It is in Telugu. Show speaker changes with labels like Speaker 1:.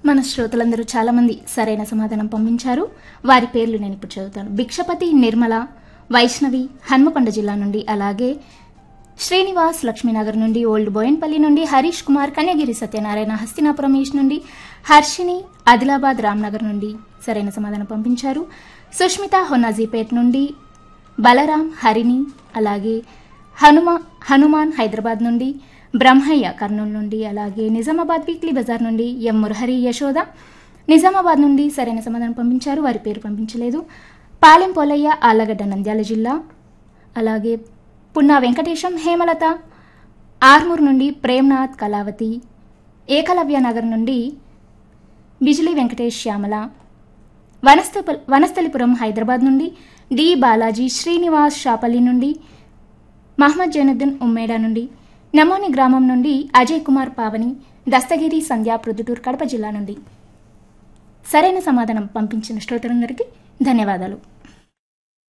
Speaker 1: మన శ్రోతలందరూ చాలా మంది సరైన సమాధానం పంపించారు వారి పేర్లు నేను ఇప్పుడు చదువుతాను భిక్షపతి నిర్మల వైష్ణవి హన్మకొండ జిల్లా నుండి అలాగే శ్రీనివాస్ లక్ష్మీనగర్ నుండి ఓల్డ్ బోయన్పల్లి నుండి హరీష్ కుమార్ కన్యగిరి సత్యనారాయణ హస్తినాపురం ఈస్ట్ నుండి హర్షిని ఆదిలాబాద్ రామ్నగర్ నుండి సరైన సమాధానం పంపించారు సుష్మిత హొన్నాజీపేట్ నుండి బలరాం హరిణి అలాగే హనుమ హనుమాన్ హైదరాబాద్ నుండి బ్రహ్మయ్య కర్నూలు నుండి అలాగే నిజామాబాద్ వీక్లీ బజార్ నుండి ఎం మురహరి యశోద నిజామాబాద్ నుండి సరైన సమాధానం పంపించారు వారి పేరు పంపించలేదు పాలెం పోలయ్య ఆళ్లగడ్డ నంద్యాల జిల్లా అలాగే పున్నా వెంకటేశం హేమలత ఆర్మూర్ నుండి ప్రేమ్నాథ్ కళావతి ఏకలవ్య నగర్ నుండి బిజిలీ వెంకటేష్ శ్యామల వనస్థ వనస్థలిపురం హైదరాబాద్ నుండి డి బాలాజీ శ్రీనివాస్ షాపల్లి నుండి మహమ్మద్ జైనుద్దీన్ ఉమ్మేడా నుండి నమోని గ్రామం నుండి అజయ్ కుమార్ పావని దస్తగిరి సంధ్య ప్రొద్దుటూరు కడప జిల్లా నుండి సరైన సమాధానం పంపించిన శ్రోతలందరికీ ధన్యవాదాలు